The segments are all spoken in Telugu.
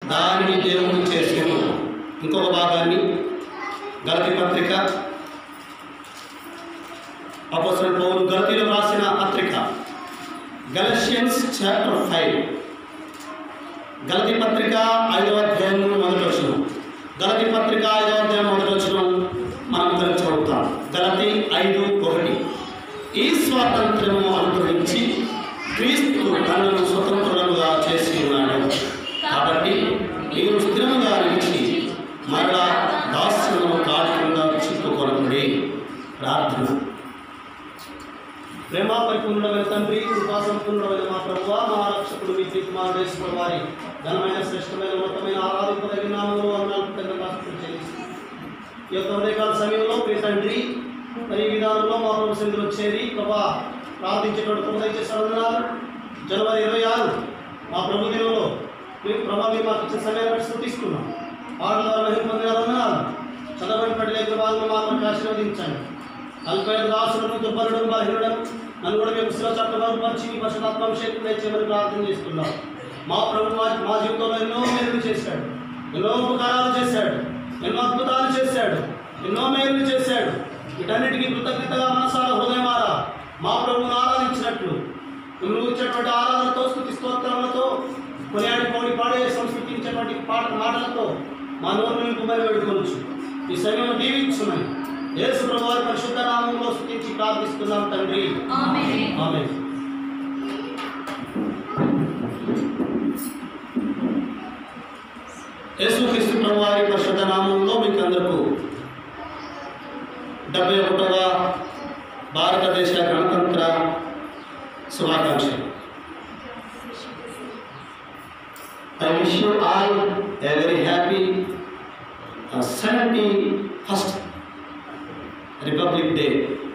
దానిని దేవుడు చేసాను ఇంకొక భాగాన్ని గలతి పత్రిక అపోసల్ పౌలు గలతీలో రాసిన పత్రిక గలషియన్స్ చాప్టర్ ఫైవ్ గలతి పత్రిక ఐదవ అధ్యాయం మొదటి వచనం గలతి పత్రిక ఐదవ అధ్యాయం మొదటి వచనం మనం కలిసి చదువుతాం గలతి ఐదు ఒకటి ఈ స్వాతంత్ర్యము అనుగ్రహించి క్రీస్తు తనను స్వతంత్రులుగా చేసి ఉన్నాడు కాబట్టి మీరు స్థిరముగా నిలిచి మరలా దాస్యము కాకుండా చిక్కుకొనకుడి ప్రార్థన ప్రేమ పరిపూర్ణమైన తండ్రి కృపా సంపూర్ణమైన మా ప్రభువ మా రక్షకుడు మీ కుమారుడేశ్వర వారి ఘనమైన శ్రేష్టమైన ఉన్నతమైన ఆరాధింపదగిన నామములో వందనాలు తండ్రి చెల్లిస్తున్నాం ఈ యొక్క ఉదయకాల సమయంలో ప్రియ తండ్రి మరి ఈ విధానంలో మా ప్రభు సందులు వచ్చేది ప్రభా ప్రార్థించేటువంటి ప్రభు దయచేసి వందనాలు జనవరి ఇరవై ఆరు మా ప్రభు దినంలో మీకు ప్రభా మీరు మాకు ఇచ్చిన సమయాన్ని బట్టి శృతిస్తున్నాం పాటల ద్వారా మహిమ పొందిన వందనాలు చదవని పడి లేక భాగంలో మాత్రం ఆశీర్వదించండి నలభై ఐదు దాసులను దుర్బలుడు బలహీనుడు నన్ను కూడా మేము శిలో చట్టబరుపరిచి మీ పరిశుధాత్మాభిషేకం తెచ్చేమని ప్రార్థన చేస్తున్నాం మా ప్రభు మా మా జీవితంలో ఎన్నో మేలు చేశాడు ఎన్నో ఉపకారాలు చేశాడు ఎన్నో అద్భుతాలు చేశాడు ఎన్నో మేలు చేశాడు వీటన్నిటికీ కృతజ్ఞతగా మనసాల హృదయమారా మా ప్రభువును ఆరాధించినట్లు మిమ్మల్ని ఇచ్చేటువంటి ఆరాధనతో స్థుతి స్తోత్రములతో కొనియాడి పౌడి పాడే సంస్కృతించేటువంటి పాట మాటలతో మా నోరు నింపుమని వేడుకొనొచ్చు ఈ సమయం దీవించున్నాయి యేసు ప్రభు వారి పరిశుద్ధ నామంలో స్థుతించి ప్రార్థిస్తున్నాం తండ్రి ఆమేన్. ఆమె యేసుక్రీస్తు ప్రభు వారి పరిశుద్ధ నామంలో మీకు అందరకు డెబ్బై ఒకటవ భారతదేశ గణతంత్ర శుభాకాంక్షలు I wish you all a very happy uh, 71st Republic Day.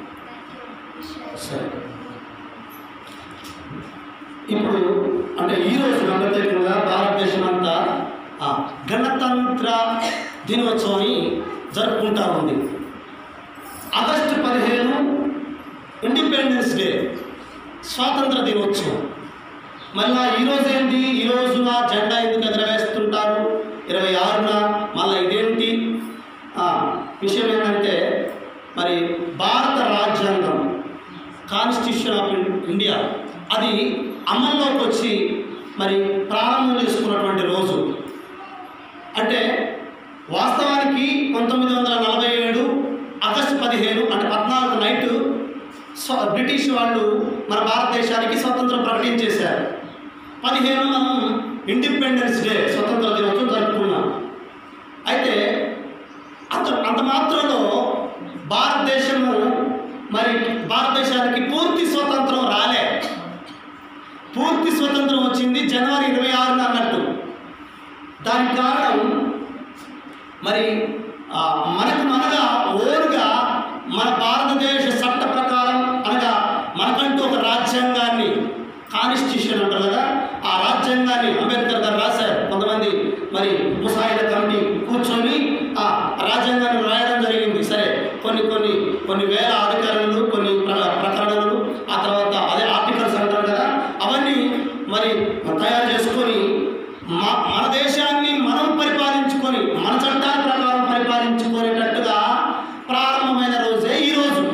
సరే ఇప్పుడు అంటే ఈ రోజు ప్రత్యేకంగా భారతదేశం అంతా ఆ, గణతంత్ర దినోత్సవాన్ని జరుపుకుంటా ఉంది ఆగస్టు పదిహేను ఇండిపెండెన్స్ డే స్వాతంత్ర దినోత్సవం మళ్ళా ఈరోజు ఏంటి ఈ రోజున జెండా ఎందుకు ఎగరవేస్తుంటారు ఇరవై ఆరున మళ్ళీ ఇదేంటి ఆ, విషయం ఏంటంటే మరి భారత రాజ్యాంగం కాన్స్టిట్యూషన్ ఆఫ్ ఇండియా అది అమల్లోకి వచ్చి మరి ప్రారంభం చేసుకున్నటువంటి రోజు అంటే వాస్తవానికి పంతొమ్మిది వందల నలభై ఏడు ఆగస్టు పదిహేను అంటే పద్నాలుగు నైటు స్వ బ్రిటిష్ వాళ్ళు మన భారతదేశానికి స్వతంత్రం ప్రకటించేశారు పదిహేను మనం ఇండిపెండెన్స్ డే స్వతంత్ర దినోత్సవం జరుపుకున్నాం అయితే అంత అంత మాత్రంలో భారతదేశము మరి భారతదేశానికి పూర్తి స్వతంత్రం రాలే పూర్తి స్వతంత్రం వచ్చింది జనవరి ఇరవై ఆరున అన్నట్టు దానికి కారణం మరి ఆ, మనకు మనగా ఓరుగా మన భారతదేశ చట్ట ప్రకారం అనగా మనకంటూ ఒక రాజ్యాంగాన్ని కాన్స్టిట్యూషన్ అంటారు కదా ఆ రాజ్యాంగాన్ని అంబేద్కర్ గారు రాశారు కొంతమంది మరి ముసాయిదా కమిటీ కూర్చొని ఆ రాజ్యాంగాన్ని రాయడం జరిగింది సరే కొన్ని కొన్ని కొన్ని వేల అధికారులు కొన్ని ప్ర- ప్రకరణలు ఆ తర్వాత అదే ఆర్టికల్స్ అంటారు కదా అవన్నీ మరి తయారు చేసుకొని మా మన దేశాన్ని మనం పరిపాలించుకొని మన చట్టాల ప్రకారం పరిపాలించుకునేటట్టుగా ప్రారంభమైన రోజే ఈరోజు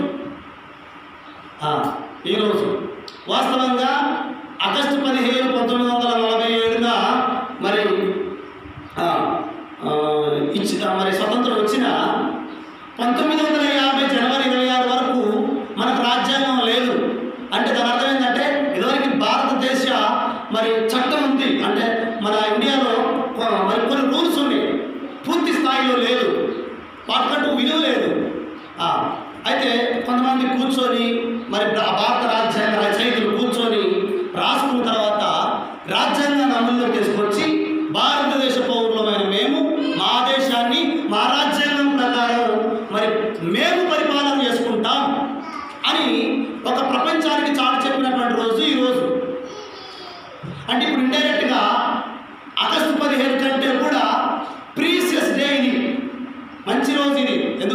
ఆ, ఈరోజు వాస్తవంగా ఆగస్టు పదిహేను పంతొమ్మిది వందల నలభై ఏడుగా మరి ఆ, ఆ, ఇచ్చి మరి స్వతంత్రం వచ్చిన పంతొమ్మిది వందల యాభై జనవరి ఇరవై ఆరు వరకు మనకు రాజ్యాంగం లేదు అంటే దాని అర్థం ఏంటంటే ఇదివరకు భారతదేశ మరి చట్టం ఉంది అంటే మన ఇండియాలో కొ- మరి కొన్ని రూల్స్ ఉన్నాయి పూర్తి స్థాయిలో లేదు వాటికంటూ విలువ లేదు ఆ, అయితే కొంతమంది కూర్చొని మరి భా- భారత రాజ్యాంగ రచయితలు కూర్చొని రాసుకున్న తర్వాత రాజ్యాంగాన్ని అమల్లో తీసుకొచ్చి భారతదేశ పౌరులమైన మేము మా దేశాన్ని మా రాజ్యాంగం ప్రకారం మరి మేము పరిపాలన చేసుకుంటాం అని ఒక ప్రపంచానికి చాటి చెప్పినటువంటి రోజు ఈ రోజు అంటే ఇప్పుడు ఇండైరెక్ట్గా ఆగస్టు పదిహేను కంటే కూడా ప్రీసియస్ డే ఇది మంచి రోజు ఇది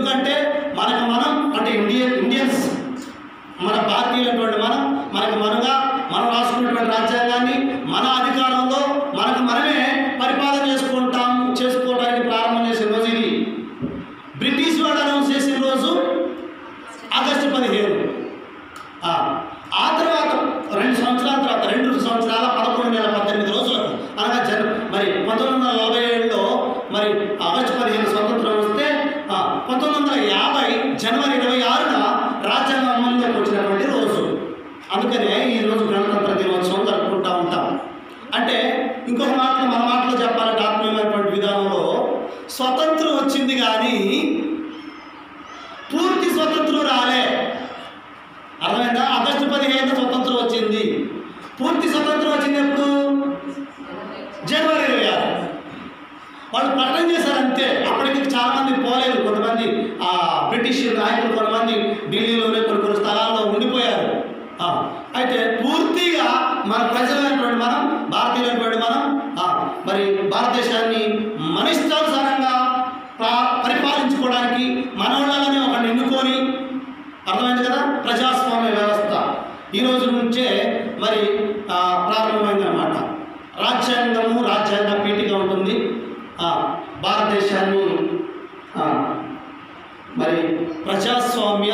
వాళ్ళు ప్రకటన చేశారు అంతే అప్పటికి చాలా మంది పోలేదు కొంతమంది ఆ బ్రిటిష్ నాయకులు కొంతమంది ఢిల్లీలోనే కొన్ని కొన్ని స్థలాల్లో ఉండిపోయారు ఆ, అయితే పూర్తిగా మన ప్రజలైనటువంటి మనం భారతీయులైనటువంటి మనం ఆ, మరి భారతదేశాన్ని మన ఇష్టానుసారంగా ప్రా- పరిపాలించుకోవడానికి మన వాళ్ళనే ఒకరిని ఎన్నుకొని అర్థమైంది కదా ప్రజాస్వామ్య వ్యవస్థ ఈ రోజు నుంచే మరి ఆ, ప్రారంభమైందన్నమాట రాజ్యాంగము రాజ్యాంగ పీఠిగా ఉంటుంది ఆ, భారతదేశాన్ని ఆ, మరి ప్రజాస్వామ్య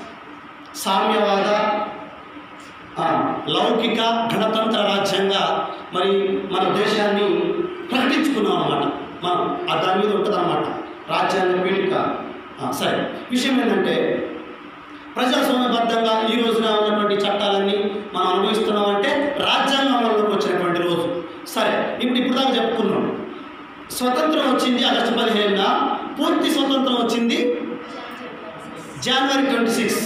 సామ్యవాద ఆ, లౌకిక గణతంత్ర రాజ్యంగా మరి మన దేశాన్ని ప్రకటించుకున్నాం అన్నమాట మనం ఆ దాని మీద ఉంటుంది అనమాట రాజ్యాంగ పీఠిక ఆ, సరే విషయం ఏంటంటే ప్రజాస్వామ్యబద్ధంగా ఈ రోజున ఉన్నటువంటి చట్టాలన్నీ మనం అనుభవిస్తున్నాం అంటే రాజ్యాంగం అమల్లోకి వచ్చినటువంటి రోజు సరే ఇప్పుడు ఇప్పుడు దాకా చెప్పుకున్నాం స్వతంత్రం వచ్చింది ఆగస్టు పదిహేనున పూర్తి స్వతంత్రం వచ్చింది జనవరి ట్వంటీ సిక్స్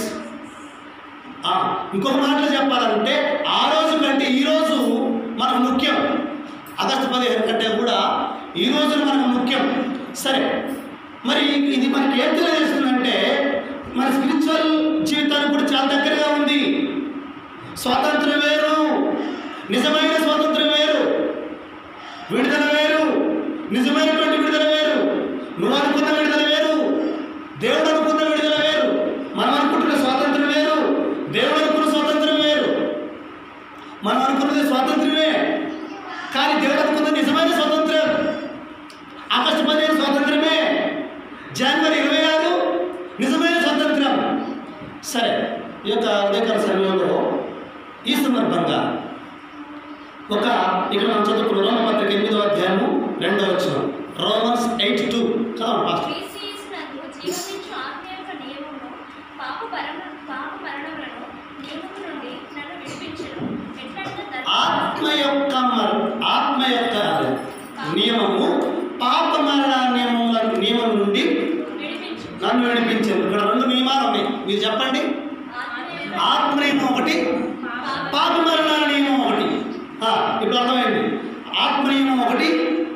ఇంకొక మాటలో చెప్పాలంటే ఆ రోజు కంటే ఈ రోజు మనకు ముఖ్యం ఆగస్టు పదిహేను కంటే కూడా ఈ రోజున మనకు ముఖ్యం సరే మరి ఇది మనకి ఏం తెలియజేస్తుందంటే మన స్పిరిచువల్ జీవితానికి కూడా చాలా దగ్గరగా ఉంది స్వాతంత్రం వేరు నిజమైన స్వాతంత్రం వేరు విడుదల వేరు నిజమైనటువంటి విడుదల వేరు నువ్వు అనుకున్న విడుదల వేరు దేవుడు అనుకున్న విడుదల వేరు మనం అనుకుంటున్న స్వాతంత్రం వేరు దేవుడు అనుకున్న స్వాతంత్రం వేరు మనం అనుకున్నది స్వాతంత్రమే కానీ దేవుడు అనుకున్నది నిజమైన స్వాతంత్రం ఆగస్టు పదిహేను స్వాతంత్రమే జనవరి ఇరవై ఆరు నిజమైన స్వాతంత్రం సరే ఈ యొక్క ఉదయకాల సమయంలో ఈ సందర్భంగా ఒక ఇక్కడ మనం చదువుకున్న రోమ పత్రిక ఎనిమిదో అధ్యాయము రెండో వచ్చిన రోమన్స్ ఎయిట్ టూ చదవండి పాస్టర్ క్రీస్తునందు జీవమిచ్చు ఆత్మ యొక్క నియమము పాప పరమ పాప మరణములను నియమము నుండి నన్ను విడిపించను ఎట్లనగా ఆత్మ యొక్క మర- ఆత్మ యొక్క నియమము పాప మరణ నియమముల నియమం నుండి విడిపించు నన్ను విడిపించారు ఇక్కడ రెండు నియమాలు ఉన్నాయి మీరు చెప్పండి ఆత్మ నియమం ఒకటి పాప మరణ నియమం ఒకటి ఆ, ఇప్పుడు అర్థమైంది ఆత్మ నియమం ఒకటి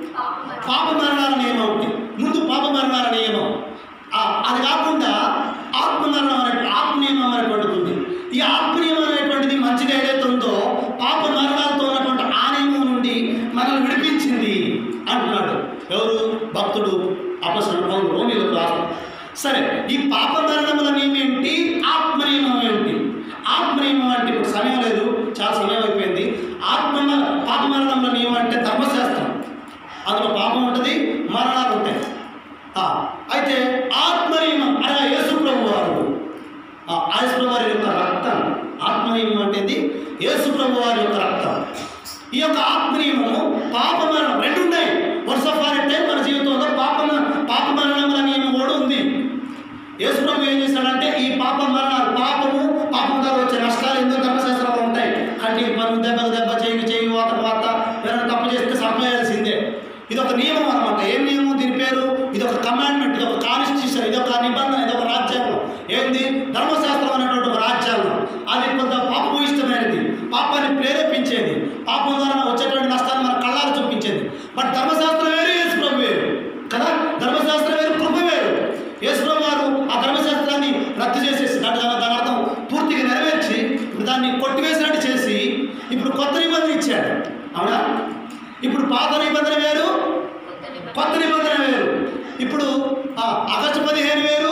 పాప మరణాల నియమం ఒకటి ముందు పాప మరణాల నియమం ఆ, అది కాకుండా ఆత్మ మరణం అనే ఆత్మ నియమం అనేటువంటిది ఉంది ఈ ఆత్మ నియమం అనేటువంటిది మంచిది ఏదైతే ఉందో పాప మరణాలతో ఉన్నటువంటి ఆ నియమం నుండి మనల్ని విడిపించింది అంటున్నాడు ఎవరు భక్తుడు అపసరణ పౌరులు రోమిలకు రాసు సరే ఈ పాప మరణముల నియమం ఏంటి ఆత్మ నియమం ఏంటి ఆత్మ నియమం అంటే ఇప్పుడు సమయం లేదు చాలా సమయం అయిపోయింది ఆత్మ మ- పాప మరణముల నియమం అంటే ధర్మశాస్త్రం అందులో పాపం ఉంటుంది మరణాలు ఉంటాయి ఆ, అయితే ఆత్మ నియమం అనగా యేసు ప్రభు వారు ఆ, యేసు ప్రభు వారి యొక్క రక్తం ఆత్మ నియమం అంటే ఏంది? యేసు ప్రభు వారి యొక్క రక్తం ఈ యొక్క ఆత్మ నియమము పాప మరణం రెండు ఉన్నాయి వరుస ఫారెట్టే మన జీవితంలో పాప పాప మరణముల నియమం కూడా ఉంది యేసు ప్రభు ఏం చేశాడంటే ఈ పాప మరణాలు పాపము పాపం ద్వారా వచ్చే నష్టాలు ఎన్నో ధర్మశాస్త్రంలో ఉంటాయి కంటికి పన్ను దెబ్బకు దెబ్బ చేయికి చేయి వాత వాత ఏదైనా తప్పు చేస్తే సంపేయాల్సిందే ఇది ఒక నియమం అనమాట ఏం నియమం దీని పేరు ఇది ఒక కమాండ్మెంట్ ఇది ఒక కాన్స్టిట్యూషన్ ఇది ఒక నిబంధన ఇది ఒక రాజ్యాంగం ఏంది ధర్మశాస్త్రం అనేటువంటి ఒక రాజ్యాంగం అది కొంత పాపభూయిష్టమైనది పాపాన్ని ప్రేరేపించేది పాపం ద్వారా వచ్చేటువంటి నష్టాన్ని మన కళ్ళారు చూపించేది బట్ ధర్మశాస్త్రం వేరు యేసు ప్రభు వేరు కదా ధర్మశాస్త్రం వేరు కృప వేరు యేసుప్రభు వారు ఆ ధర్మశాస్త్రాన్ని రద్దు చేసేసి దాని దాని దాని అర్థం పూర్తిగా నెరవేర్చి ఇప్పుడు దాన్ని కొట్టివేసినట్టు చేసి ఇప్పుడు కొత్త నిబంధన ఇచ్చాడు అవునా ఇప్పుడు పాత నిబంధన వేరు కొత్త నిబంధన వేరు ఇప్పుడు ఆ, ఆగస్టు పదిహేను వేరు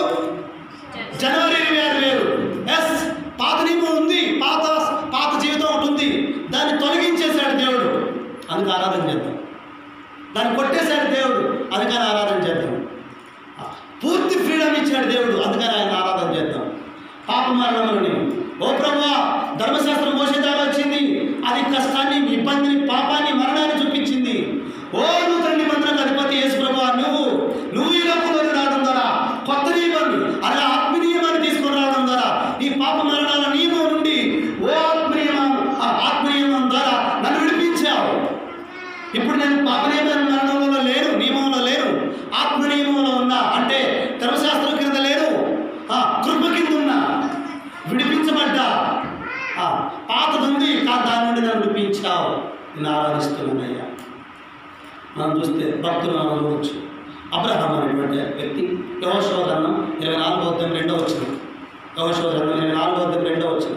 జనవరి ఇరవై ఆరు వేరు ఎస్ పాత నియమం ఉంది పాత పాత జీవితం ఒకటి ఉంది దాన్ని తొలగించేశాడు దేవుడు అందుకు ఆరాధన చేద్దాం దాన్ని కొట్టేశాడు దేవుడు అందుకని ఆరాధన చేద్దాం పూర్తి ఫ్రీడమ్ ఇచ్చాడు దేవుడు అందుకని ఆయన ఆరాధన చేద్దాం పాప మరణములని ఓ ప్రభువా ధర్మశాస్త్రం మోసేదారు వచ్చింది అది కష్టాన్ని ఇబ్బందిని పాపాన్ని మరణాన్ని చూపించింది ఓ నూతన నిబంధనకు అధిపతి యేసు ప్రభువా నువ్వు నువ్వు ఈ లోకంలోకి రావడం ద్వారా కొత్త నియమాన్ని అనగా ఆత్మ నియమాన్ని తీసుకొని రావడం ద్వారా ఈ పాప మరణాల నియమం నుండి ఓ ఆత్మ నియమం ఆ ఆత్మ నియమం ద్వారా నన్ను విడిపించావు ఇప్పుడు నేను పాప నియమ మరణంలో లేను నియమంలో లేను ఆత్మ నియమంలో ఉన్నా అంటే ధర్మశాస్త్రం కింద లేను ఆ, కృప కింద ఉన్నా విడిపించబడ్డా ఆ, పాతది ఉంది కా దాని నుండి నన్ను విడిపించావు చూస్తే భక్తులు మనం చూడొచ్చు అబ్రహాం అనేటువంటి వ్యక్తి యహోశవ గ్రంథం ఇరవై నాలుగో అధ్యాయం రెండో వచ్చిన యహోశవ గ్రంథం ఇరవై నాలుగో అధ్యాయం రెండో వచ్చిన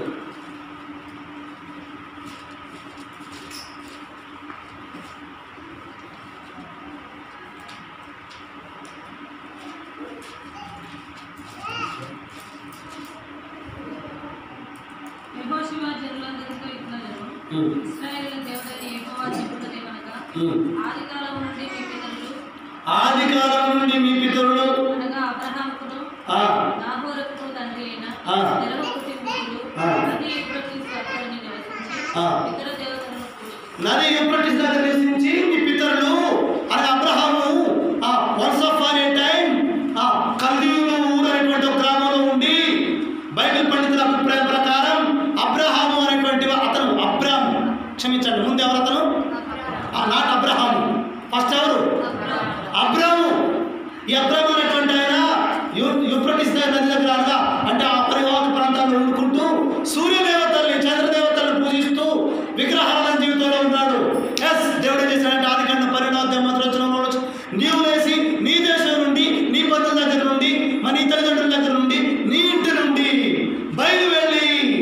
యెహోషువ జనులందరితో ఇట్లనెను. ఉమ్, ఇశ్రాయేలు దేవుడైన యెహోవా చెప్పున్నదేమనగా, ఉమ్. ఆదికాలం నుండి మీ పితరులు ఆది కాలం నుండి మీ పితరులు అనగా అబ్రహాముకును ఆ, నాహోరుకును తండ్రి అయిన ఆ. తెరహు కుటుంబీకులు ఆ. నది యూఫ్రటీసు అక్కడిని నివసించి ఆ. ఇతర దేవతలను పూజించి నది యూఫ్రటీస్ దగ్గర నివసించి మీ పితరులు అని అబ్రహాము ఆ once upon a time ఆ కల్దీయులు ఊరు అనేటువంటి ఒక గ్రామంలో ఉండి బైబిల్ పండితుల అభిప్రాయం ప్రకారం అబ్రహాము అనేటువంటి వా- అతను అబ్రాము క్షమించండి ముందు ఎవరు అతను ఆ నాట్ అబ్రహాము ఫస్ట్ ఎవరు అబ్రాము ఈ అబ్రాము అనేటువంటి ఆయన యూ యూఫ్రటిస్ నది దగ్గర అనగా అంటే ఆ పరివాహక ప్రాంతాల్లో ఉండుకుంటూ సూర్యదేవతల్ని చంద్రదేవతల్ని పూజిస్తూ విగ్రహాల జీవితంలో ఉన్నాడు ఎస్ దేవుడు ఏం చేశాడంటే ఆది కండ పరిణామ మంత్రోచనంలో నీవు లేసి నీ దేశం నుండి నీ బంధువుల దగ్గర నుండి మన నీ తల్లిదండ్రుల దగ్గర నుండి నీ ఇంటి నుండి బయలు వెళ్ళి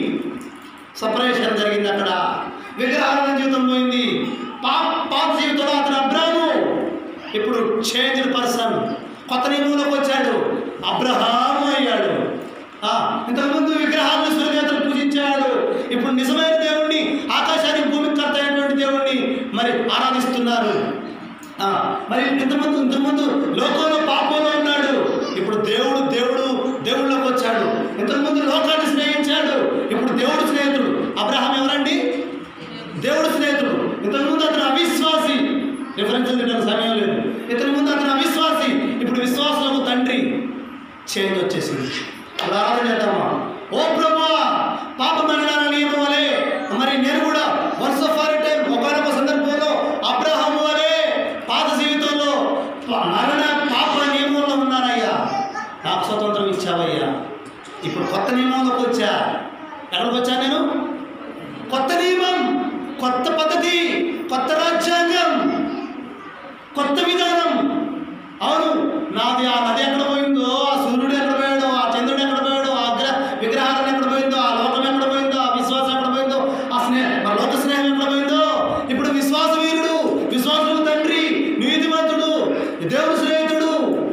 సపరేషన్ జరిగింది అక్కడ విగ్రహాల జీవితం పోయింది పాప పాప జీవితంలో అతను అబ్రాము ఇప్పుడు చేంజ్డ్ పర్సన్ కొత్త నియమంలోకి వచ్చాడు అబ్రహాము అయ్యాడు ఆ, ఇంతకుముందు విగ్రహాలను సూర్యదేవతలు పూజించాడు ఇప్పుడు నిజమైన దేవుణ్ణి ఆకాశానికి భూమికి కర్త అయినటువంటి దేవుణ్ణి మరి ఆరాధిస్తున్నారు ఆ, మరి ఇంతకుముందు ఇంతకుముందు లోకంలో పాపంలో ఉన్నాడు ఇప్పుడు దేవుడు దేవుడు దేవుళ్ళలోకి వచ్చాడు ఇంతకుముందు లోకాన్ని స్నేహించాడు ఇప్పుడు దేవుడు స్నేహితుడు అబ్రహాం ఎవరండి దేవుడు స్నేహితుడు ఇంతకుముందు అతను అవిశ్వాసి రిఫరెన్స్ తింటాను సమయం లేదు ఇంతకు ముందు అతను అవిశ్వాసి ఇప్పుడు విశ్వాసము తండ్రి చేంజ్ వచ్చేసింది ప్రార్థన చేద్దామా ఓ ప్రభా పాప మరణాల నియమం వలె మరి నేను కూడా వన్స్ ఆఫ్ ఆర్ టైం ఒకనొక సందర్భంలో అబ్రహం వలె పాత జీవితంలో ప- మరణ పాప నియమంలో ఉన్నానయ్యా నాకు స్వతంత్రం ఇచ్చావయ్యా ఇప్పుడు కొత్త నియమంలోకి వచ్చా ఎక్కడికి వచ్చా నేను కొత్త నియమం కొత్త పద్ధతి కొత్త రాజ్యాంగం కొత్త విధానం అవును నాది ఆ నది ఎక్కడ పోయిందో ఆ సూర్యుడు ఎక్కడ పోయాడో ఆ చంద్రుడు ఎక్కడ పోయాడో ఆ గ్రహ విగ్రహాలు ఎక్కడ పోయిందో ఆ లోకం ఎక్కడ పోయిందో ఆ విశ్వాసం ఎక్కడ పోయిందో ఆ స్నేహ మన లోక స్నేహం ఎక్కడ పోయిందో ఇప్పుడు విశ్వాస వీరుడు విశ్వాసుడు తండ్రి నీతిమంతుడు దేవుడు స్నేహితుడు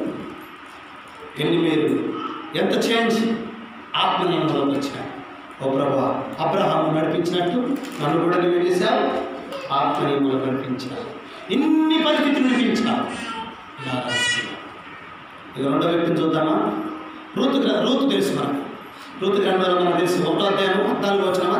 ఎన్ని మీరు ఎంత చేంజ్ ఆత్మనియమంలోకి వచ్చాడు ఓ ప్రభా అబ్రహాము నడిపించినట్టు నన్ను కూడా నువ్వు ఏం చేశావు ఆత్మనియమంలో నడిపించావు ఇన్ని పరిస్థితులు నడిపించావు ఇలా రాస్తున్నావు. ఇక రెండో వ్యక్తిని చూద్దామా రూతు గ్ర- రూతు తెలుసు మనకు రూతు గ్రంథంలో మనకు తెలుసు ఒకటో అధ్యాయం పద్నాలుగు వచ్చినమా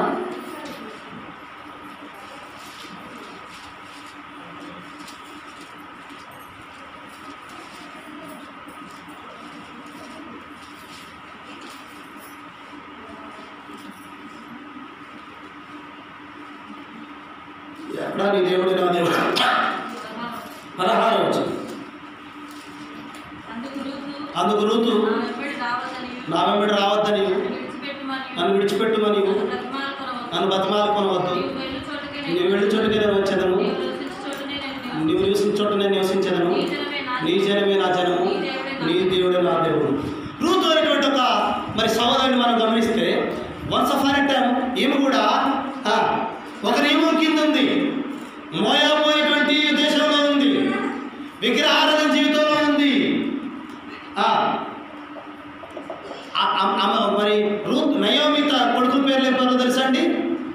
ఎక్కడా నీ దేవుడు నా దేవుడు పదహారు వచ్చింది అందుకు రూతు అందుకు రూతు నా వెంబడి రావద్దని నా వెంబడి రావద్దని విడిచిపెట్టుమని నన్ను విడిచిపెట్టుమని నన్ను బ్రతిమాలుకొనవద్దు. నన్ను బతమాలుకొనవద్దు నీవు వెళ్ళు చోటుకే నేను నీవు వెళ్ళి చోటుకే నేను వచ్చేదను నీవు నివసించు చోటునే నేను నివసించును. నీవు నివసించిన చోట నేను నివసించదను నీ జనమే నా నీ జనమే నా జనము నీ దేవుడే నా దేవుడు రూతు అనేటువంటి ఒక మరి సహోదరుని మనం గమనిస్తే వన్స్ ఆఫ్ ఆన్ టైం ఈమె కూడా ఆ, ఒక నియమం కింద ఉంది మోయాబు అనేటువంటి దేశంలో ఉంది విగ్రహారాధన జీవితంలో ఉంది ఆ, ఆ- ఆ- ఆమె మరి రూత్ నయోమిత కొడుకు పేర్లు ఎవరో తెలుసా అండి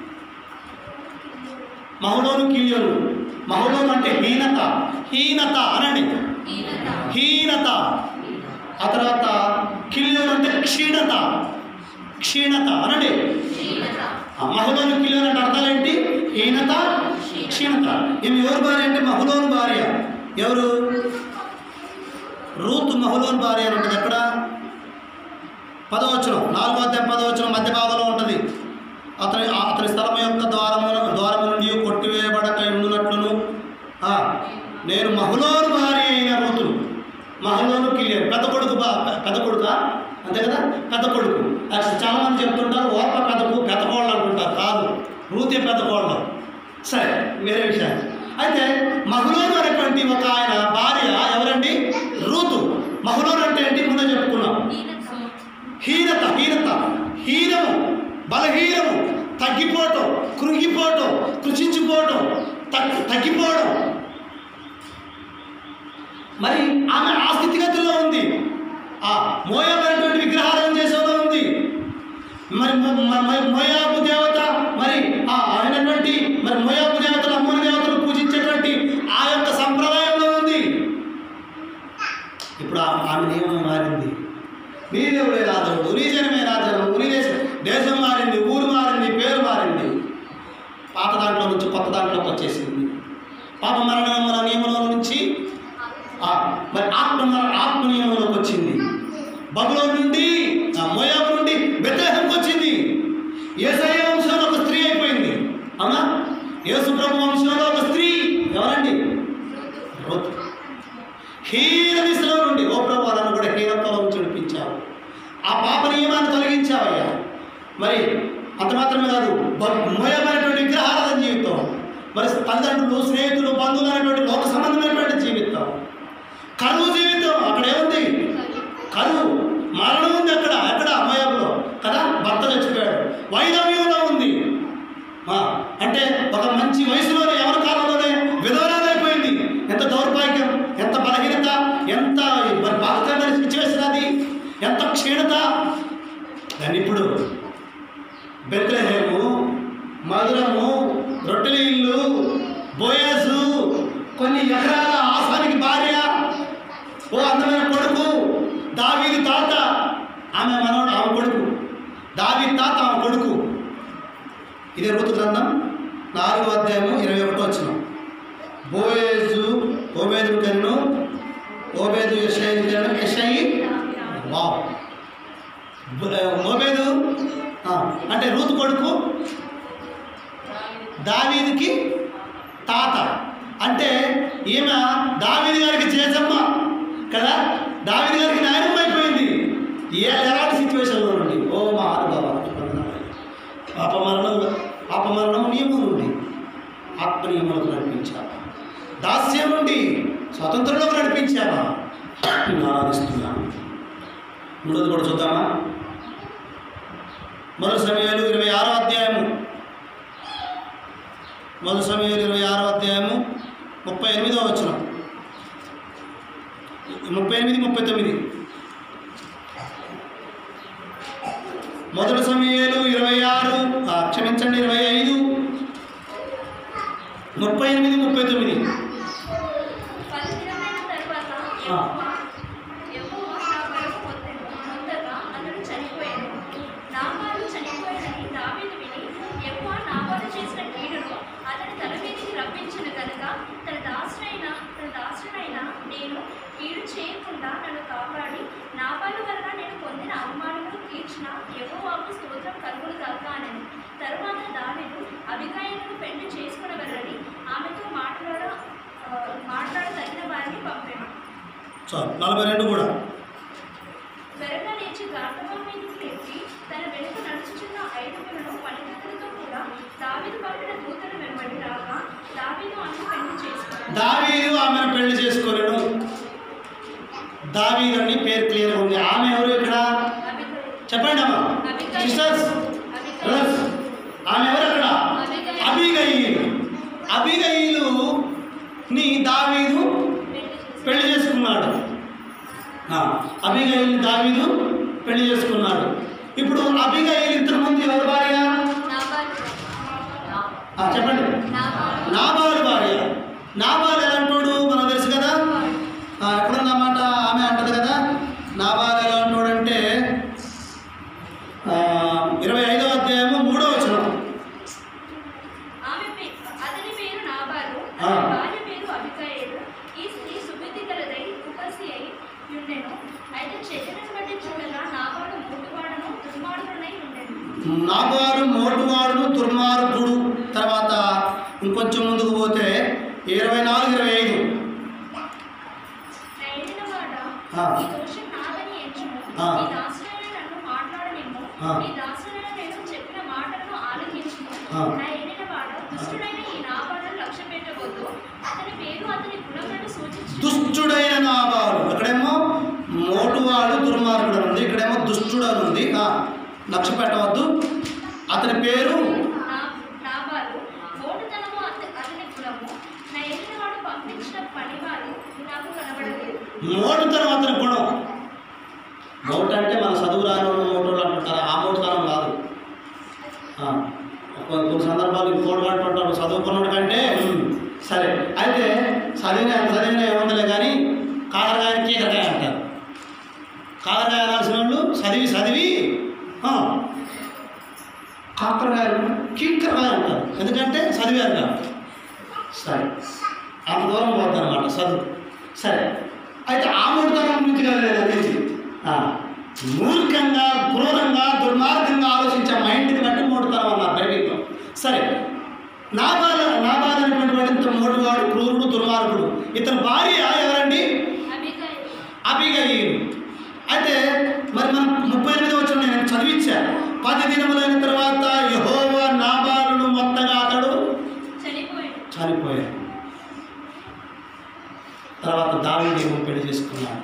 మహులోను కిలియోను మహులోను అంటే హీనత హీనత అనండి హీనత. హీనత ఆ తర్వాత కిలియోను అంటే క్షీణత క్షీణత అనండి హీనత. ఆ మహులోను కిలియోను అంటే అర్థాలు ఏంటి హీనత క్షీణత ఈమె ఎవరు భార్య అంటే మహులోను భార్య ఎవరు రూతు మహులోను భార్య అని ఉంటుంది ఎక్కడ పదవచనం నాలుగో అధ్యాయం పదవచనం మధ్య భాగంలో ఉంటుంది అతని అతని స్థలం యొక్క ద్వారము ద్వారము నుండి కొట్టివేయబడక ఉండునట్లును ఆ, నేను మహులోను భార్య అయిన రూతును మహులోను కిలియన్ పెద్ద కొడుకు బా పె- పెద్ద కొడుకా అంతే కదా పెద్ద కొడుకు యాక్చువల్ చాలా మంది చెప్తుంటారు ఓర్ప పెద్దకు పెద్ద కోళ్ళు అనుకుంటారు కాదు రూతే పెద్ద కోళ్ళు సరే వేరే విషయం అయితే మహులోను అనేటువంటి ఒక ఆయన భార్య ఎవరండి రూతు మహులోను అంటే ఏంటి ముందే చెప్పుకున్నాం హీనత హీనత హీనము బలహీనము తగ్గిపోవటం కృంగిపోవటం కృషించిపోవటం తగ్గి తగ్గిపోవడం మరి ఆమె ఆ స్థితిగతుల్లో ఉంది ఆ మోయమైనటువంటి విగ్రహాలను చేసేలో ఉంది మరి మొ- మ- మ- మోయాబు దేవత మరి ఆ అయినటువంటి మరి మోయాబు దేవతలు అమ్మని దేవతలు పూజించేటువంటి ఆ యొక్క సంప్రదాయంలో ఉంది ఇప్పుడు ఆ- ఆమె నియమం మారింది నీ దేవుడే రాజుడు నీ జనమే రాజు నీ దేశం దేశం మారింది ఊరు మారింది పేరు మారింది పాత దాంట్లో నుంచి కొత్త దాంట్లోకి వచ్చేసింది పాప మరణ మన నియమంలో నుంచి ఆ, మరి ఆత్మ మర- ఆత్మ నియమంలోకి వచ్చింది బబులో నుండి ఆ మోయాబు నుండి బెత్లెహంకి వచ్చింది ఏసయ్య వంశంలో ఒక స్త్రీ అయిపోయింది అవునా యేసు ప్రభు వంశంలో ఒక స్త్రీ ఎవరండి రూతు. హీన దిశలో నుండి ఓ ప్రభు నన్ను కూడా హీనత్వంలో నుంచి నడిపించావు ఆ పాప నియమాన్ని తొలగించావయ్యా మరి అంత మాత్రమే కాదు బ- మోయమైనటువంటి విగ్రహాల జీవితం మరి తల్లిదండ్రులు స్నేహితులు బంధువులు అనేటువంటి లోక సంబంధమైనటువంటి జీవితం కరువు జీవితం అక్కడ ఏముంది కరువు మరణం ఉంది అక్కడ ఎక్కడ మోయాబులో కదా భర్త చచ్చిపోయాడు వైధవ్యంలో ఉంది ఆ, అంటే ఒక మంచి వయసులోనే ఎవరి కాలంలోనే విధవరాలైపోయింది ఎంత దౌర్భాగ్యం ఎంత బలహీనత ఎంత మరి బాధకరమైన సిచ్యువేషన్ అది ఎంత క్షీణత దాన్ని ఇప్పుడు బెత్లహేము మధురము రొట్టెల ఇల్లు బోయాసు కొన్ని ఎకరాల ఆసానికి భార్య ఓ అందమైన కొడుకు దావీది తాత ఆమె మనోడు ఆమె కొడుకు దావీది తాత ఆమె కొడుకు ఇదే ఋతు గ్రంథం నాలుగో అధ్యాయము ఇరవై ఒకటో వచ్చిన బోయేజు ఓబేదు కన్ను ఓబేదు యషయి కన్ను యషయి వావ్ బ- ఓబేదు ఆ, అంటే రూతు కొడుకు దావీదికి తాత అంటే ఈమె దావీది గారికి చేసమ్మ కదా దావీది గారికి నాయనమ్మ అయిపోయింది ఏ ఎలాంటి సిచ్యువేషన్లో నుండి ఓ మా అనుభవ పాపమరణం పాపమరణం నియమం నుండి ఆత్మ నియమంలోకి నడిపించావా దాస్యం నుండి స్వతంత్రంలోకి నడిపించావా నేను ఆరాధిస్తున్నాను మూడోది కూడా చూద్దామా మొదటి సమయాలు ఇరవై ఆరో అధ్యాయము మొదటి సమయాలు ఇరవై ఆరో అధ్యాయము ముప్పై ఎనిమిదో వచ్చిన ముప్పై ఎనిమిది ముప్పై తొమ్మిది మొదటి సమయాలు ఇరవై ఆరు ఆ, క్షమించండి ఇరవై ఐదు ముప్పై ఎనిమిది ముప్పై తొమ్మిది పది దినమైన తరువాత ఆ. యెహోవా యెహోవా నా కడుపు పొందెను. పొందగా అతడు చనిపోయాను నాబాలు చనిపోయాడని దావీదు విని యెహోవా నాబాలు చేసిన కీడును అతని తల మీదికి రప్పించిన కనుక తన దాసునైన తన దాసునైన నేను కీడు చేయకుండా నన్ను కాపాడి నాబాలు వలన నేను పొందిన అవమానమును తీర్చిన యెహోవాకు స్తోత్రం కలుగును కాక అనెను తరువాత దావీదు అభికాయలను పెళ్లి చేసుకునగలని ఆమెతో మాట్లాడ ఆ, మాట్లాడదగిన వారిని పంపాను చాలు నలభై రెండు కూడా త్వరగా లేచి గార్ధబం మీదకి ఎత్తి తన వెనుక నడుచుచున్న ఐదుగురును పనికత్తలతో కూడా దావీదు పంపిన దూతను వెంబడి రాగా దావీదు ఆమెను పెళ్లి చేసుకున్నాడు దావీదు ఆమెను పెళ్లి చేసుకోలేడు దావీదు అని పేరు క్లియర్ ఉంది ఆమె ఎవరు ఇక్కడ చెప్పండి అమ్మా సిస్టర్స్ బ్రదర్స్ ఆమె ఎవరు అక్కడ అబిగయిలు అబిగయిలు ని దావీదు పెళ్లి చేసుకున్నాడు ఆ, అబిగయిల్ని దావీదు పెళ్లి చేసుకున్నాడు ఇప్పుడు అబిగయిల్ ఇంతకు ముందు ఎవరు భార్య ఆ, చెప్పండి నాబాలు భార్య నాబాలు ఎలాంటోడు మనకు తెలుసు కదా ఆ, ఎక్కడుందన్నమాట ఆమె అంటది కదా నాబాలు ఎలాంటోడు అంటే ఆ, ఇరవై ఐదో అధ్యాయము మూడో వచనం ఆమె పే- అతని పేరు నాబాలు ఆ. అతని భార్య పేరు అభికాయేలు ఈ స్త్రీ సుబుద్ధి గలదై ఉపసి అయి ఉండెను అయితే చెల్లెలను బట్టి చూడగా నాబాలు మూడువాడను దుర్మార్గుడనై ఉండెను నాబాలు మోటువాడును దుర్మార్గుడు తర్వాత ఇంకొంచెం ముందుకు పోతే ఇరవై నాలుగు ఇరవై ఐదు నా ఏలిన వాడ, ఆ. ఈ దోషం నాదని ఎంచుము. ఆ. ఈ దాసుడైన నన్ను మాట్లాడనిమ్ము. ఆ. ఈ దాసుడైన నేను చెప్పిన మాటలను ఆలకించుము. ఆ. నా ఏలిన వాడ, దుష్టుడైన ఈ నాబాలను లక్ష్యపెట్టవద్దు. అతని పేరు అతని కులములను సూచించు దుష్టుడైన నాబాలు ఇక్కడేమో మోటువాడు దుర్మార్గుడు అని ఉంది ఇక్కడేమో దుష్టుడు అని ఉంది ఆ, లక్ష్య పెట్టవద్దు అతని పేరు నా నాబాలు మోటుతనము అత- అతని కులము నా ఎదుటి వాడు పంపించిన పనివారు నాకు కనబడలేదు మోటుతనం అతని గుణం మోటు అంటే మన చదువు రాని వాళ్ళు మోటోళ్ళు అంటుంటారు ఆ మోటుతనం కాదు ఆ, కొన్ని కొన్ని సందర్భాలు ఇంకోటి అంటుంటారు చదువుకున్నాడు కంటే ఉమ్, సరే అయితే చదివిన చదివిన ఏముండలే కానీ కాకరకాయ కీకరకాయ అంటారు కాకరకాయ అనాల్సిన వాళ్ళు చదివి చదివి ఆ, కాకరకాయ కీకరకాయ అంటారు ఎందుకంటే చదివారు కాబట్టి సరే అంత దూరం పోద్ది అనమాట చదువు సరే అయితే ఆ మూడుతనం గురించి కదా నేను అనేది ఆ, మూర్ఖంగా క్రూరంగా దుర్మార్గంగా ఆలోచించే మైండ్ని బట్టి మూడుతనం అన్నారు బైబిల్లో సరే నాబాల నాబాల అనేటువంటి వాడు ఇంత మోటువాడు క్రూరుడు దుర్మార్గుడు ఇతని భార్య ఎవరండి అబిగైలు అబిగయీలు అయితే మరి మనం ముప్పై ఎనిమిది వచ్చిన నేను చదివించా పది దినములైన తర్వాత యహోవా నాబాలును మొత్తగా అతడు చనిపోయాడు చనిపోయాడు తర్వాత దావీదేమో పెళ్లి చేసుకున్నాడు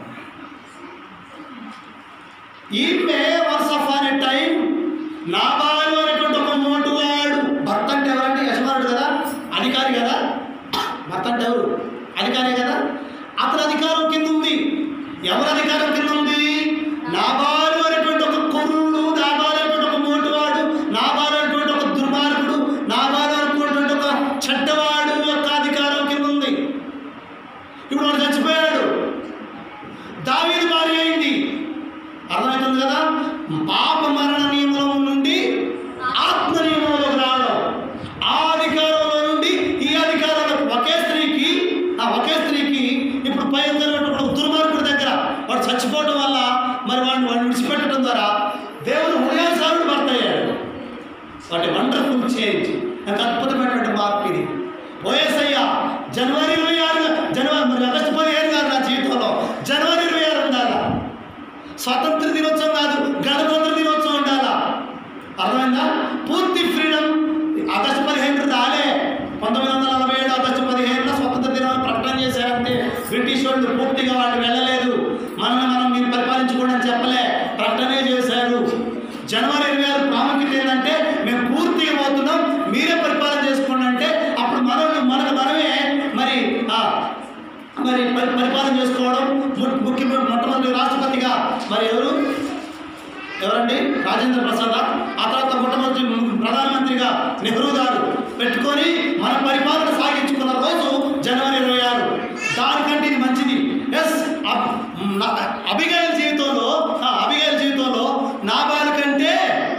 ఈమె once upon a time నాబాలు అనేటువంటి ఒక మోటువాడు భర్త అంటే ఎవరంటే యజమానుడు కదా అధికారి కదా భర్త అంటే ఎవరు అధికారే కదా అతని అధికారం కింద ఉంది ఎవరి అధికారం కింద ఉంది నాబాలు అనేటువంటి ఒక కురుడు నాబాలు అనేటువంటి ఒక మోటువాడు నాబాలు అనేటువంటి ఒక దుర్మార్గుడు నాబాలు అనేటువంటి ఒక చెడ్డవాడు యొక్క అధికారం కింద ఉంది ఇప్పుడు వాడు చచ్చిపోయాడు దావీదు భార్య అయింది అర్థమవుతుంది కదా పాప మరణ నియమం నుండి ఆత్మ నియమంలోకి రావడం ఆ అధికారంలో నుండి ఈ అధికారంలో ఒకే స్త్రీకి ఆ ఒకే స్త్రీకి ఇప్పుడు పై ఉన్నటువంటి ఒక దుర్మార్గుడి దగ్గర వాడు చచ్చిపోవడం వల్ల మరి వాడిని వాడిని విడిచిపెట్టడం ద్వారా దేవుడు హృదయానుసారుడు భర్త అయ్యాడు వాటి వండర్ఫుల్ చేంజ్ ఎంత అద్భుతమైనటువంటి మార్పు ఇది ఓఎస్ఐ జనవరి ఇరవై ఆరు జనవరి మరి ఆగస్టు పదిహేను కాదు నా జీవితంలో జనవరి ఇరవై ఆరు ఉండాలా స్వాతంత్ర దినోత్సవం కాదు గణతంత్ర దినోత్సవం ఉండాలా అర్థమైందా పూర్తి ఫ్రీడమ్ ఆగస్టు పదిహేను రాలే పంతొమ్మిది వందల నలభై ఏడు ఆగస్టు పదిహేనున స్వతంత్ర దినాన్ని ప్రకటన చేశారంటే బ్రిటిష్ వాళ్ళు పూర్తిగా వాళ్ళు వెళ్ళలేదు మనల్ని మనం మీరు పరిపాలించుకోండి అని చెప్పలే ప్రకటనే చేశారు జనవరి ఇరవై ఆరు ప్రాముఖ్యత ఏంటంటే మేము పూర్తిగా పోతున్నాం మీరే పరిపాలన చేసుకోండి అంటే అప్పుడు మనల్ని మనకు మనమే మరి ఆ, మరి పరి- పరిపాలన చేసుకోవడం ము- ముఖ్యమైన మొట్టమొదటి రాష్ట్రపతిగా మరి ఎవరు ఎవరండి రాజేంద్ర ప్రసాద్ ఆ తర్వాత మొట్టమొదటి ప్రధానమంత్రిగా నెహ్రూ గారు పెట్టుకొని మన పరిపాలన సాగించుకున్న రోజు జనవరి ఇరవై ఆరు దానికంటే ఇది మంచిది ఎస్ అభిగాయల జీవితంలో ఆ, అభిగాయల జీవితంలో నాబాలు కంటే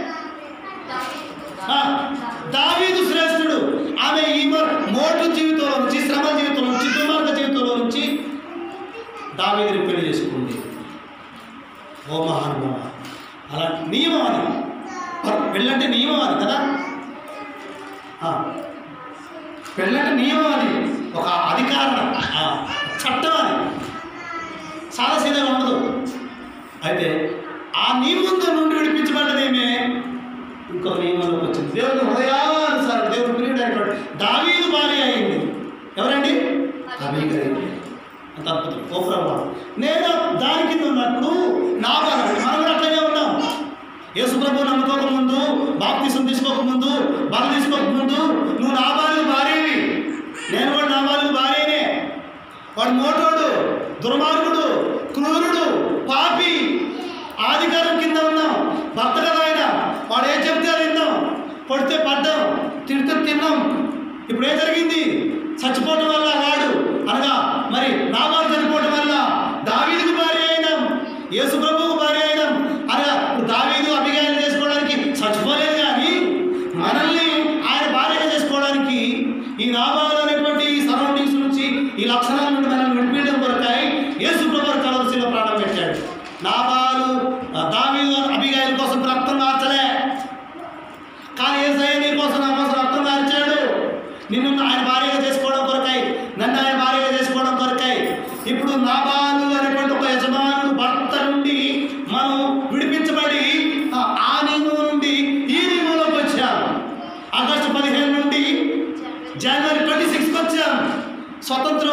ఆ, దావీదు శ్రేష్ఠుడు ఆమె ఈ మొ- మోటు జీవితంలో నుంచి శ్రమ జీవితంలో నుంచి దుర్మార్గ జీవితంలో నుంచి దావీదుని పెళ్లి చేసుకుంది ఓ మహానుభావ అలా నియమం అది పర్- పెళ్ళంటే నియమం అది కదా ఆ, పెళ్ళంటే నియమం అది ఒక అధికారం ఆ, చట్టం అది సాదాసీదాగా ఉండదు అయితే ఆ నియమం నుండి విడిపించబడ్డదేమే ఇంకో నియమంలోకి వచ్చింది దేవుని హృదయానుసారం దేవుని ప్రియుడైనటువంటి దావీదు భార్య అయింది ఎవరండి అభిగయ అంత అద్భుతం ఓ ప్రభు నేను దాని కింద ఉన్నప్పుడు నా బాధ మనం కూడా అట్లనే ఉన్నాం యేసు ప్రభు నమ్ముకోక ముందు బాప్తిసం తీసుకోక ముందు బల తీసుకోక ముందు నువ్వు నా బాలు భార్యవి నేను కూడా నా బాలు భార్యనే వాడు మోటోడు దుర్మార్గుడు క్రూరుడు పాపి ఆధికారం కింద ఉన్నాం భర్త కదా ఆయన వాడు ఏం చెప్తే అది విన్నాం కొడితే పడ్డాం తిడితే తిన్నాం ఇప్పుడు ఏం జరిగింది చచ్చిపోవటం వల్ల వాడు అనగా మరి నామాలు చనిపోవటం వల్ల దావీదుకు భార్య అయినాం యేసు ప్రభువుకు భార్య అయినాం అనగా ఇప్పుడు దావీదు అభిగాయాలు చేసుకోవడానికి చచ్చిపోలేదు కానీ మనల్ని ఆయన భార్యగా చేసుకోవడానికి ఈ నామాలు అనేటువంటి ఈ సరౌండింగ్స్ నుంచి ఈ లక్షణాల నుండి మనల్ని విడిపించడం కొరకాయ యేసు ప్రభు కలవలసిన ప్రాణం పెట్టాడు నాబాలు ఆ, దావీదు అభిగాయల కోసం రక్తం మార్చలే కానీ ఏసయ్య నీ కోసం నా కోసం రక్తం మార్చాడు నిన్ను ఆయన భార్యగా చేసుకోవడం కొరకై నన్ను ఆయన భార్యగా చేసుకోవడం కొరకై ఇప్పుడు నాబాలు అనేటువంటి ఒక యజమానుడు భర్త నుండి మనం విడిపించబడి ఆ ఆ నియమం నుండి ఈ నియమంలోకి వచ్చాం ఆగస్టు పదిహేను నుండి జనవరి ట్వంటీ సిక్స్కి వచ్చాం స్వతంత్ర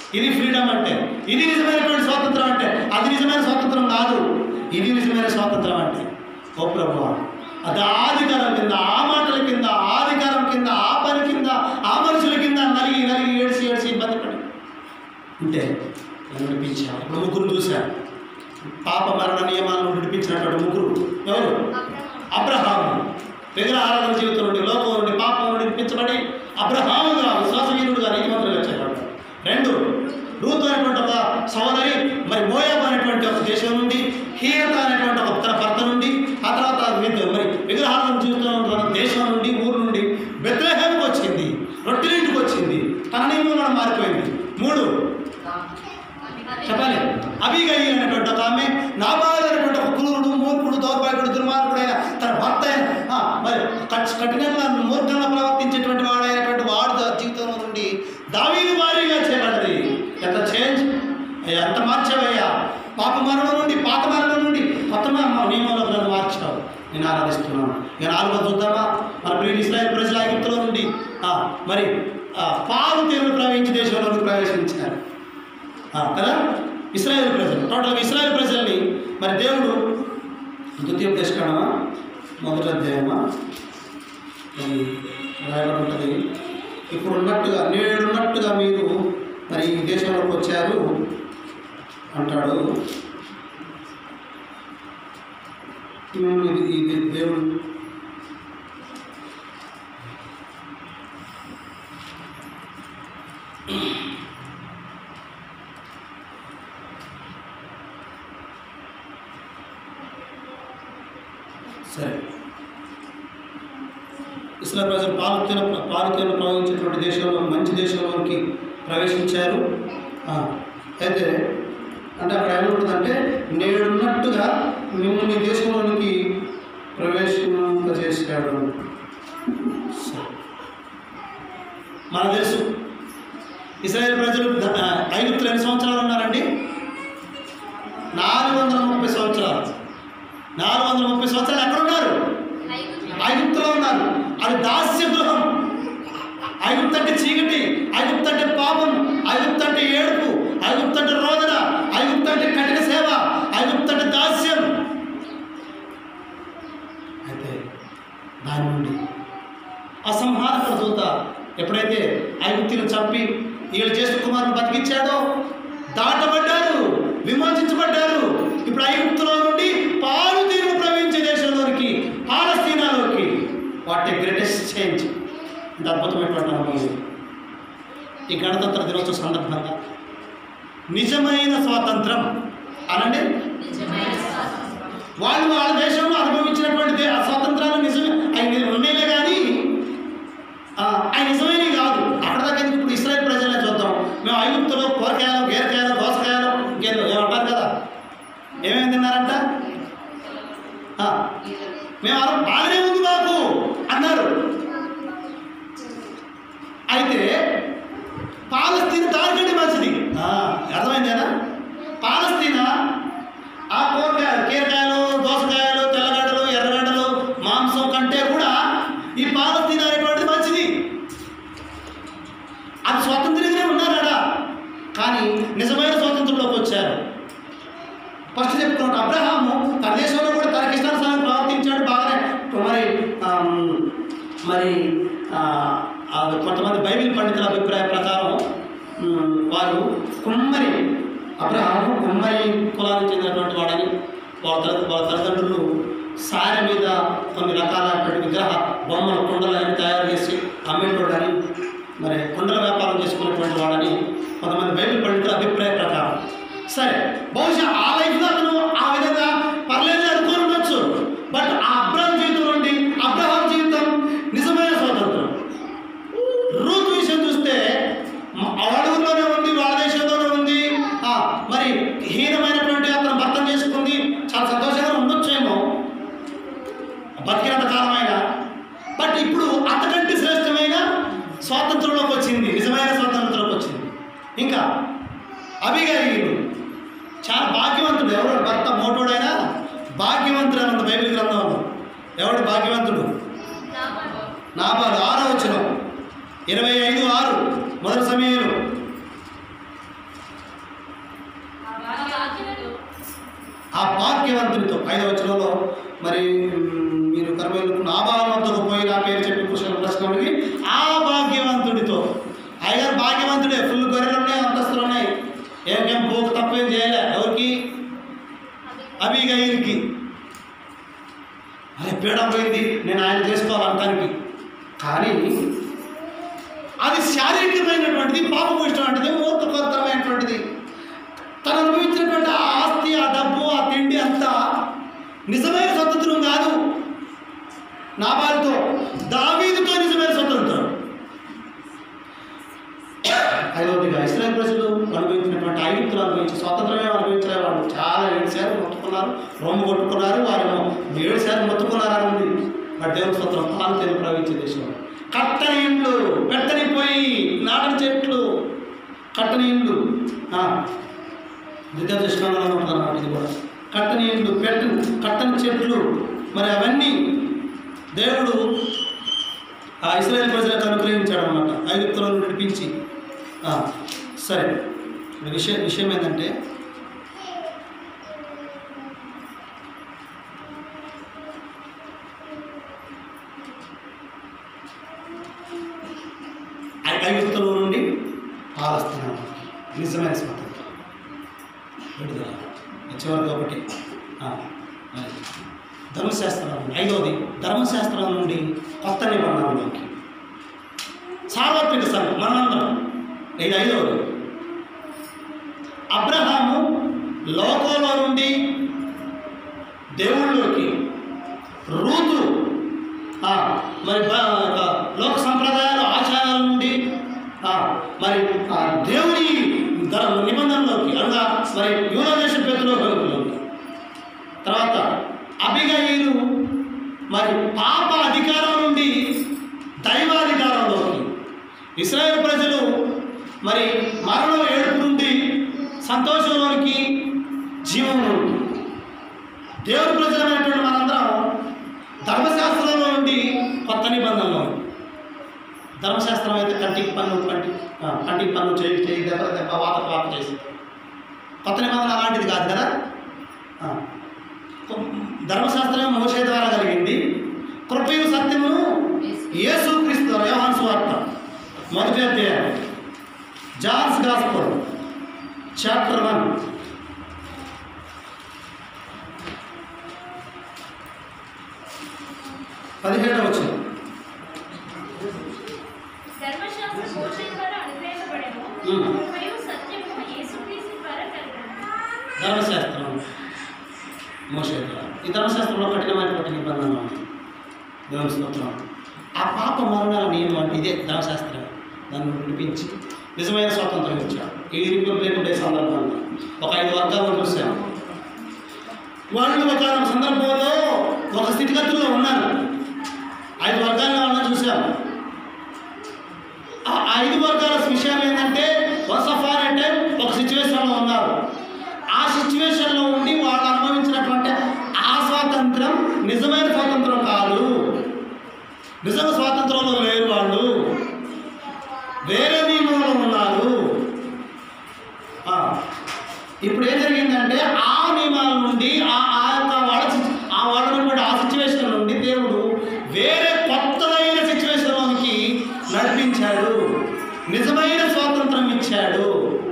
ఇది ఫ్రీడమ్ అంటే ఇది నిజమైనటువంటి స్వాతంత్రం అంటే అది నిజమైన స్వాతంత్రం కాదు ఇది నిజమైన స్వాతంత్రం అంటే ఓ ప్రభు అది ఆదికారం కింద ఆ మాటల కింద ఆదికారం కింద ఆ పని కింద ఆ మనుషుల కింద నలిగి నలిగి ఏడ్చి ఏడ్చి ఇబ్బంది పడి ఉంటే నన్ను విడిపించాను ఇప్పుడు ముగ్గురు చూశాను పాప మరణ నియమాలను విడిపించినటువంటి ముగ్గురు ఎవరు అబ్రహాము విగ్రహ ఆరాధన జీవితం నుండి లోకం నుండి పాపం నుండి విడిపించబడి అబ్రహాముగా విశ్వాసవీరుడుగా నీతిమంతులుగా చేయబడ్డాడు రెండు రూతు అనేటువంటి ఒక సహోదరి మరి మోయాబ్ అనేటువంటి ఒక దేశం నుండి హీయత అనేటువంటి ఒక తన భర్త నుండి ఆ తర్వాత విత్- మరి విగ్రహాలను జీవితం దేశం నుండి ఊరు నుండి బెత్లహేమ్కి వచ్చింది రొట్టెలింటికి వచ్చింది తన నియమంలో మారిపోయింది మూడు చెప్పాలి అబిగయి అనేటువంటి ఒక ఆమె నాబాలు అనేటువంటి ఒక క్రూరుడు మూర్ఖుడు దౌర్భాగ్యుడు దుర్మార్గుడైన తన భర్త అయిన ఆ, మరి కఠ్- కఠినంగా మూర్ఖంగా ప్రవర్తించేటువంటి వాడైనటువంటి వాడు దా- జీవితంలో నుండి దావీదు వారీగా చేయబడ్డది ఎంత చేంజ్ అయ్యా ఎంత మార్చావయ్యా పాప మరణం నుండి పాత మరణం నుండి కొత్త మ- నియమంలో నన్ను మార్చావు నేను ఆరాధిస్తున్నాను నేను ఆలోచన చూద్దామా మన ప్రియ ఇస్రాయల్ ప్రజల ఐగుప్తులో నుండి ఆ, మరి ఆ, పాలు తేనెలు ప్రవహించి దేశంలోకి ప్రవేశించారు ఆ, కదా ఇస్రాయేల్ ప్రజలు టోటల్గా ఇస్రాయేల్ ప్రజల్ని మరి దేవుడు ద్వితీయ దేశకాడమా మొదటి అధ్యాయమా మరి రాయబడి ఉంటుంది ఇప్పుడు ఉన్నట్టుగా నేడున్నట్టుగా మీరు మరి ఈ దేశంలోకి వచ్చారు అంటాడు మేము ఇది ఇది దేవుడు సరే ఇస్లాం ప్రజలు పాలుతీన పాలుతీన ప్రవహించేటువంటి దేశంలో మంచి దేశంలోకి ప్రవేశించారు ఆ, అయితే అంటే అక్కడ ఏమంటుందంటే నేడున్నట్టుగా మిమ్మల్ని ఈ దేశంలోనికి ప్రవేశింపజేశాడు సరే. మనకు తెలుసు ఇస్రాయేల్ ప్రజలు ద- ఐగుప్తులు ఎన్ని సంవత్సరాలు ఉన్నారండి నాలుగు వందల ముప్పై సంవత్సరాలు నాలుగు వందల ముప్పై సంవత్సరాలు ఎక్కడ ఉన్నారు ఐగుప్తులో ఉన్నారు అది దాస్య గృహం ఐగుప్తు అంటే చీకటి ఐగుప్తు అంటే పాపం ఐగుప్తు అంటే ఏడుపు ఐగుప్తు అంటే రోదన ఐగుప్తు అంటే కఠిన సేవ ఐగుప్తు అంటే దాస్యం అయితే దాని నుండి అసంహారక దూత ఎప్పుడైతే ఐగుప్తిని చంపి వీళ్ళు చేసిన కుమారుని బతికించాడో దాటబడ్డారు విమోచించబడ్డారు ఇప్పుడు ఐగుప్తులో నుండి పాలు తీరు ప్రవహించే దేశంలోనికి పాలస్తీనాలోకి వాట్ ఏ గ్రేటెస్ట్ చేంజ్ ఇంత అద్భుతమైనటువంటి అనుభవం ఇది. ఈ గణతంత్ర దినోత్సవ సందర్భంగా నిజమైన స్వాతంత్రం అనండి వాళ్ళు వాళ్ళ దేశంలో అనుభవించినటువంటి దే- ఆ స్వాతంత్రాలు నిజమే అవి ఉన్నాయిలే కానీ ఆ, అవి నిజమైనవి కాదు అక్కడ దాకా ఎందుకు ఇప్పుడు ఇస్రాయల్ ప్రజలనే చూద్దాం మేము ఐగుప్తులో కూరగాయలు గీరకాయలు దోసకాయలు ఇంకేదో ఏమంటారు కదా ఏమేమి తిన్నారంట ఆ, మేము అలా బాగానే ఉంది మాకు అన్నారు అయితే పాలస్తీన్ దానికంటే మంచిది ఆ, అర్థమైంది కదా పాలస్తీనా ఆ కూరగాయలు కీరకాయలు దోసకాయలు తెల్లగడ్డలు ఎర్రగడ్డలు మాంసం కంటే కూడా ఈ పాలస్తీన్ అనేటువంటిది మంచిది అది స్వాతంత్ర్యంగానే ఉన్నారట కానీ నిజమైన స్వాతంత్రంలోకి వచ్చారు ఫస్ట్ చెప్పుకున్నట్టు అబ్రహాము తన దేశంలో కూడా తనకి ఇష్టానుసారం ప్రవర్తించాడు బాగానే మరి ఆమ్, మరి ఆ, ఆ కొంతమంది బైబిల్ పండితుల అభిప్రాయ ప్రకారం ఉమ్, వారు కుమ్మరి అబ్రహాము కుమ్మరి కులానికి చెందినటువంటి వాడని వాళ్ళ తల్లి వాళ్ళ తల్లిదండ్రులు సారె మీద కొన్ని రకాలైనటువంటి విగ్రహ బొమ్మలు కుండలు అన్ని తయారు చేసి అమ్మేటోడని మరి కుండల వ్యాపారం చేసుకున్నటువంటి వాడని కొంతమంది బైబిల్ పండితుల అభిప్రాయ ప్రకారం సరే బహుశా ఆ లైఫ్లో అతను ఆ విధంగా పర్లేదు అనుకోని ఉండొచ్చు బట్ ఆ అబ్రహం జీవితం నుండి అబ్రహాం జీవితం నిజమైన స్వాతంత్రం రూత్ విషయం చూస్తే మ- అడవుల్లోనే ఉంది వాళ్ళ దేశంలోనే ఉంది ఆ, మరి హీనమైనటువంటి అతను భర్తం చేసుకుంది చాలా సంతోషంగా ఉండొచ్చేమో బతికినంత కాలమైనా బట్ ఇప్పుడు అంతకంటే శ్రేష్టమైన స్వాతంత్రంలోకి వచ్చింది నిజమైన స్వాతంత్రంలోకి వచ్చింది ఇంకా అభిగారిలు చాలా భాగ్యవంతుడు ఎవరు భర్త మోటోడైనా భాగ్యవంతుడు అని ఉంది బైబిల్ గ్రంథంలో ఎవడు భాగ్యవంతుడు నాబాలు ఆరో వచనం ఇరవై ఐదు ఆరు మొదటి సమయంలో భాగ్యవంతునితో ఐదవ వచనంలో మరి మ్, మీరు కర్మలకు నాబాలు వద్దకు పోయి నా పేరు చెప్పి కుశల ప్రశ్నలకి ఆ భాగ్యవంతుడితో అయ్యగారు భాగ్యవంతుడే ఫుల్ గొర్రెలు ఉన్నాయి అంతస్తులు ఉన్నాయి ఏమేం పోకు తప్పేం చేయలే ఎవరికి అభిగైరికి అరే పీడ పోయింది నేను ఆయన చేసుకోవాలంటానికి కానీ అది శారీరకమైనటువంటిది పాపభూషమైనటువంటిది మూర్ఖకరమైనటువంటిది తను అనుభవించినటువంటి ఆ ఆస్తి ఆ డబ్బు ఆ తిండి అంతా నిజమైన స్వతంత్రం కాదు నాబాలుతో దావీదుతో నిజమైన స్వతంత్రం ఐదవదిగా ఇస్రాయల్ ప్రజలు అనుభవించినటువంటి ఐగుప్తులు అనుభవించి స్వాతంత్రమే అనుభవించలే వాళ్ళు చాలా ఏడుసార్లు మొత్తుకున్నారు రొమ్ము కొట్టుకున్నారు వారేమో ఏడుసార్లు మొత్తుకున్నారు అని ఉంది బట్ దేవుని స్వతంత్రం పాలు తెలుగు ప్రవహించే దేశంలో కట్టని ఇండ్లు పెట్టని పోయి నాటని చెట్లు కట్టని ఇండ్లు ఆ, ద్వితీయ దృష్టాంలో ఉంటుంది అన్నమాట ఇది కూడా కట్టని ఇండ్లు పెట్టు కట్టని చెట్లు మరి అవన్నీ దేవుడు ఆ ఇస్రాయేల్ ప్రజలకు అనుగ్రహించాడు అనమాట ఐగుప్తులను నడిపించి ఆ, సరే ఇప్పుడు విషయం విషయం ఏంటంటే ఐ- ఐగుప్తుల నుండి పాలస్తీనా నిజమైన స్వాతంత్రం విడుదల చివరికి ఒకటి ఆ, మరి ధర్మశాస్త్రం ఐదవది ధర్మశాస్త్రం నుండి కొత్త నిబంధనలోకి సార్వత్రిక సంఘం మనందరం ఇది ఐదవది అబ్రహాము లోకంలో నుండి దేవుళ్ళలోకి రూతు ఆ, మరి బ- ఒక లోక సంప్రదాయాలు ఆచారాల నుండి ఆ, మరి ఆ దేవుని ధర్మ నిబంధనలోకి అనగా మరి యూరోదేశ పేదలోకి తర్వాత అభిగయులు మరి పాప అధికారం నుండి దైవాధికారంలోకి ఇస్రాయేల్ ప్రజలు మరి మరణం ఏడుపు నుండి సంతోషంలోనికి జీవంలోకి దేవుని ప్రజలమైనటువంటి మనందరం ధర్మశాస్త్రంలో నుండి కొత్త నిబంధనలో ధర్మశాస్త్రం అయితే కంటికి పన్ను కంటి ఆ, కంటికి పన్ను చేయి చేయి దెబ్బ దెబ్బ వాత వాత చేసి కొత్త నిబంధన అలాంటిది కాదు కదా ఆ. ధర్మశాస్త్రం మోసే ద్వారా కలిగింది కృపయు సత్యమును యేసు క్రీస్తు యోహాన్ స్వార్త మొదటి అధ్యాయం జాన్స్ గాస్పల్ చాప్టర్ వన్ పదిహేడవ వచ్చిన ధర్మశాస్త్ర మోషే ద్వారా అనుగ్రహింపబడెను ఉమ్. కృపయు సత్యము యేసుక్రీస్తు ద్వారా కలిగెను ధర్మశాస్త్రం మోసే ద్వారా. ఈ ధర్మశాస్త్రంలో కఠినమైనటువంటి నిబంధన ఉంది దేవుని స్తోత్రం ఆ పాప మరణాల నియమం అంటే ఇదే ధర్మశాస్త్రం దాన్ని విడిపించి నిజమైన స్వాతంత్రం ఇచ్చాడు ఈ రిపబ్లిక్ డే సందర్భంగా ఒక ఐదు వర్గాలను చూశాం వాళ్ళు ఒక సందర్భంలో ఒక స్థితిగతుల్లో ఉన్నారు ఐదు వర్గాల్లో వాళ్ళని చూసాం ఆ ఐదు వర్గాల విషయం ఏంటంటే వన్స్ ఆఫ్ ఆర్ అంటే ఒక సిచ్యువేషన్లో ఉన్నారు ఆ సిచ్యువేషన్లో ఉండి వాళ్ళు అనుభవించినటువంటి ఆ స్వాతంత్రం నిజమైన స్వాతంత్రం కాదు నిజంగా స్వాతంత్రంలో లేరు వాళ్ళు వేరే నియమంలో ఉన్నారు ఆ, ఇప్పుడు ఏం జరిగిందంటే ఆ నియమాల నుండి ఆ ఆ యొక్క వాళ్ళ సి- ఆ వాళ్ళ ఉన్నటువంటి ఆ సిచ్యువేషన్ నుండి దేవుడు వేరే కొత్తదైన సిచ్యువేషన్లోనికి నడిపించాడు నిజమైన స్వాతంత్రం ఇచ్చాడు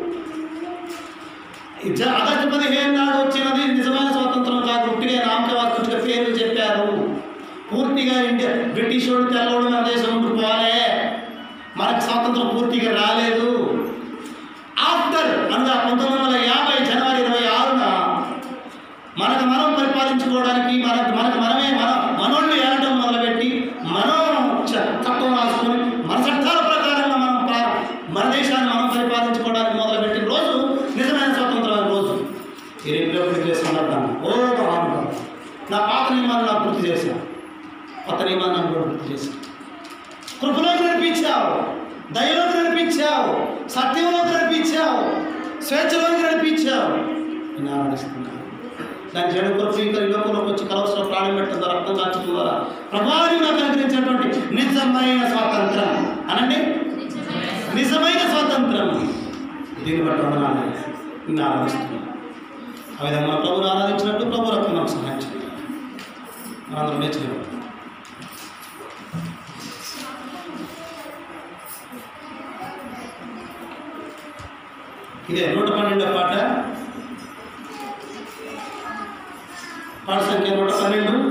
ఈ జ- ఆగస్టు పదిహేను నాడు వచ్చినది నిజమైన స్వాతంత్రం కాదు ఉట్టిగా నామకవాస్తుగా పేర్లు చెప్పారు పూర్తిగా ఇండియా బ్రిటిష్ వాడు తెల్లవాడు మన దేశం ఉంటూ పోలే మనకు స్వాతంత్రం పూర్తిగా రాలేదు ఆఫ్టర్ అనగా పంతొమ్మిది వందల యాభై జనవరి ఇరవై ఆరున మనకు మనం పరిపాలించుకోవడానికి మనకు మనకు మనమే మన మనోళ్ళు ఏలటం మొదలుపెట్టి మనం చ- చట్టం రాసుకొని మన చట్టాల ప్రకారంగా మనం ప్రా- మన దేశాన్ని మనం పరిపాలించుకోవడానికి మొదలుపెట్టిన రోజు నిజమైన స్వతంత్రమైన రోజు ఈ రిపబ్లిక్ డే సందర్భంగా ఓ మహానుభావుడు నా పాత నియమాన్ని నాకు గుర్తు చేశాను కొత్త నియమాన్ని నాకు కూడా గుర్తు చేశాను కృపలోకి నడిపించావు దయలోకి నడిపించావు సత్యంలోకి నడిపించావు స్వేచ్ఛలోకి నడిపించావు నేను ఆనందిస్తున్నాను దాని చెడు కొరకు ఇంకా ఈ లోకంలోకి వచ్చి కలవసర ప్రాణం పెట్టడం రక్తం కాల్చడం ద్వారా ప్రభావం నాకు అనుగ్రహించినటువంటి నిజమైన స్వాతంత్రం అనండి నిజమైన స్వాతంత్రం దీన్ని బట్టి వందనాలు నేను ఆనందిస్తున్నాను ఆ విధంగా మన ప్రభుని ఆరాధించినట్టు ప్రభు రక్తం మనకు సహాయం చేయాలి మనందరం నేర్చుకున్నాం ఇదే నూట పన్నెండో పాట పాట సంఖ్య నూట పన్నెండు